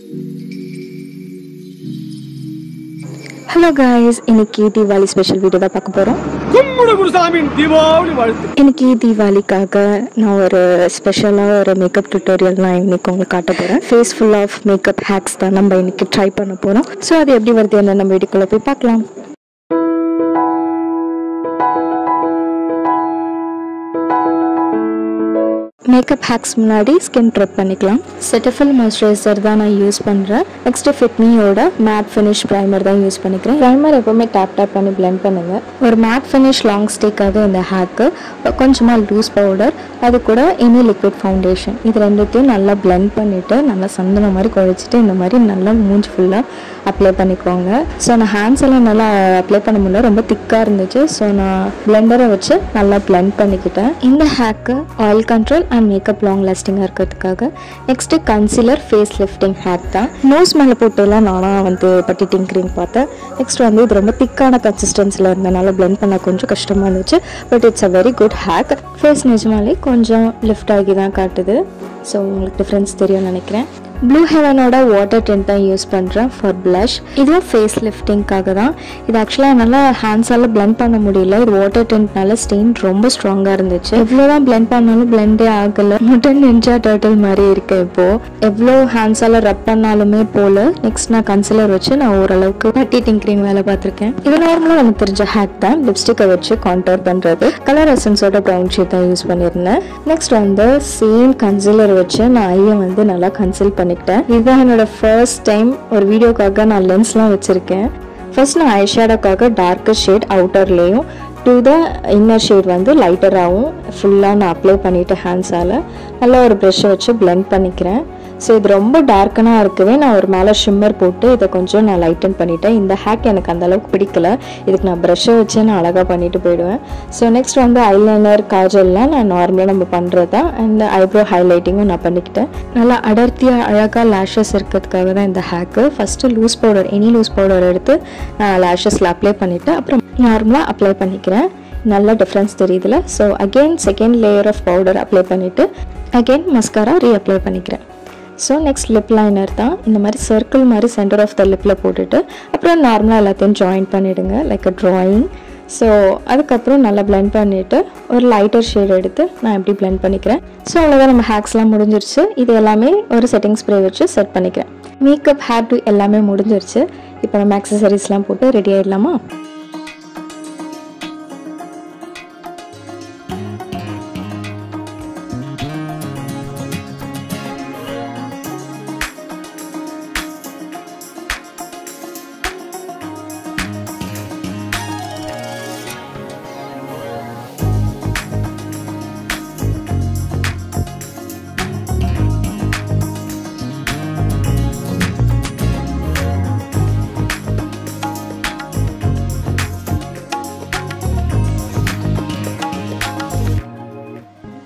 hello guys இன்னைக்கு Deepavali special video தான் பார்க்க போகிறோம் கும்பிடு குருசாமியின் தீபாவளி வாழ்த்து இன்னைக்கு தீபாவளிக்காக நான் ஒரு ஸ்பெஷலாக ஒரு மேக்கப் டியூட்டோரியல் நான் இன்னைக்கு உங்களுக்கு காட்ட போகிறேன் face full of makeup hacks தான் நம்ம இன்னைக்கு ட்ரை பண்ண போகிறோம் ஸோ அது எப்படி வருது என்ன நம்ம வீடியோக்குள்ளே போய் பார்க்கலாம் மேக்கப் ஹேக்ஸ் முன்னாடி ஸ்கின் ப்ரெப் பண்ணிக்கலாம் செட்டஃபில் மாய்ஸ்சரைசர் தான் நான் யூஸ் பண்ணுறேன் நெக்ஸ்ட்டு ஃபிட்மியோட மேட் ஃபினிஷ் ப்ரைமர் தான் யூஸ் பண்ணிக்கிறேன் ப்ரைமர் எப்போவுமே டேப் டேப் பண்ணி blend பண்ணுங்கள் ஒரு மேட் ஃபினிஷ் லாங் ஸ்டேக்காக இந்த ஹேக்கு கொஞ்சமாக லூஸ் பவுடர் அது கூட எனி லிக்விட் ஃபவுண்டேஷன் இது ரெண்டுத்தையும் நல்லா blend பண்ணிவிட்டு நல்லா சந்தனம் மாதிரி குழைச்சிட்டு இந்த மாதிரி நல்லா மூஞ்சி ஃபுல்லாக அப்ளை பண்ணிக்கோங்க ஸோ நான் ஹேண்ட்ஸ் எல்லாம் நல்லா அப்ளை பண்ண முடியல ரொம்ப திக்காக இருந்துச்சு ஸோ நான் பிளெண்டரை வச்சு நல்லா blend பண்ணிக்கிட்டேன் இந்த hack oil control and makeup long லாஸ்டிங்காக இருக்கிறதுக்காக next concealer face lifting hack தான் நோஸ் மேலே போட்டுலாம் நானாக வந்து பட்டி டிங்க்ரிங் பார்த்தேன் நெக்ஸ்ட் வந்து இது ரொம்ப திக்கான கன்சிஸ்டன்சியில் இருந்தனால blend பண்ண கொஞ்சம் கஷ்டமாக இருந்துச்சு but it's a very good hack face நிஜமாலே கொஞ்சம் லிஃப்ட் ஆகி தான் காட்டுது ஸோ உங்களுக்கு டிஃப்ரென்ஸ் தெரியும்னு நினைக்கிறேன் ப்ளூ ஹெவனோட வாட்டர் டென்ட் தான் யூஸ் பண்ணுறேன் ஃபார் blush இதுவும் ஃபேஸ் லிஃப்டிங்காக தான் இது ஆக்சுவலாக என்னால் ஹேண்ட்ஸால் blend பண்ண முடியல இது வாட்டர் டென்ட்னால ஸ்டெயின் ரொம்ப ஸ்ட்ராங்காக இருந்துச்சு எவ்வளோ தான் blend பண்ணாலும் blendே ஆகலை முட்டன் நிஞ்சா டர்ட்டில் மாதிரி இருக்கு இப்போது எவ்வளோ ஹேண்ட்ஸால் ரப் பண்ணாலுமே போல நெக்ஸ்ட் நான் கன்சிலர் வச்சு நான் ஓரளவுக்கு பட்டி டிங்க்ரிங் வேலை பார்த்துருக்கேன் இது நார்மலாக நமக்கு தெரிஞ்ச ஹேக் தான் லிப்ஸ்டிக்கை வச்சு கான்டோர் பண்ணுறது கலர் எசன்ஸோட ப்ரௌன் ஷீட் தான் யூஸ் பண்ணியிருந்தேன் நெக்ஸ்ட் வந்து சேம் கன்சிலர் வச்சு நான் ஐயை வந்து நல்லா கன்சில் பண்ணிக்கிட்டேன் இதுதான் என்னோட ஃபர்ஸ்ட் டைம் ஒரு வீடியோக்காக நான் லென்ஸ்லாம் வச்சுருக்கேன் ஃபர்ஸ்ட் நான் ஐஷேடோக்காக டார்க்கர் ஷேட் அவுட்டர்லேயும் டு த இன்னர் ஷேட் வந்து லைட்டராகவும் ஃபுல்லாக நான் அப்ளை பண்ணிவிட்டு ஹேண்ட்ஸால் நல்லா ஒரு ப்ரெஷ்ஷை வச்சு blend பண்ணிக்கிறேன் ஸோ இது ரொம்ப டார்க்கனாக இருக்கவே நான் ஒரு மேலே ஷிம்மர் போட்டு இதை கொஞ்சம் நான் லைட்டன் பண்ணிட்டேன் இந்த ஹேக் எனக்கு அந்த அளவுக்கு பிடிக்கல இதுக்கு நான் ப்ரஷ்ஷை வச்சு நான் அழகாக பண்ணிட்டு போயிடுவேன் ஸோ நெக்ஸ்ட் வந்து ஐலைனர் காஜல்லாம் நான் நார்மலாக நம்ம பண்ணுறது தான் அண்ட் ஐப்ரோ ஹைலைட்டிங்கும் நான் பண்ணிக்கிட்டேன் நல்லா அடர்த்தியாக அழகாக லேஷஸ் இருக்கிறதுக்காக தான் இந்த hack first loose powder any loose powder எடுத்து நான் லேஷஸில் அப்ளை பண்ணிவிட்டு அப்புறம் நார்மலாக அப்ளை பண்ணிக்கிறேன் நல்ல டிஃப்ரென்ஸ் தெரியுதுல so again second layer of powder apply பண்ணிவிட்டு அகெயின் மஸ்காரா ரீஅப்ளை பண்ணிக்கிறேன் ஸோ நெக்ஸ்ட் லிப் லைனர் தான் இந்த மாதிரி சர்க்கிள் மாதிரி சென்டர் ஆஃப் த லிப்பில் போட்டுட்டு அப்புறம் நார்மலாக எல்லாத்தையும் ஜாயின் பண்ணிவிடுங்க லைக் அ ட்ராயிங் ஸோ அதுக்கப்புறம் நல்லா blend பண்ணிவிட்டு ஒரு லைட்டர் ஷேட் எடுத்து நான் எப்படி blend பண்ணிக்கிறேன் ஸோ அவ்வளோதான் நம்ம ஹேக்ஸ்லாம் முடிஞ்சிருச்சு இது எல்லாமே ஒரு செட்டிங் ஸ்ப்ரே வச்சு செட் பண்ணிக்கிறேன் மேக்கப் ஹேர் டு எல்லாமே முடிஞ்சிருச்சு இப்போ நம்ம அக்சசரிஸ்லாம் போட்டு ரெடி ஆகிடலாமா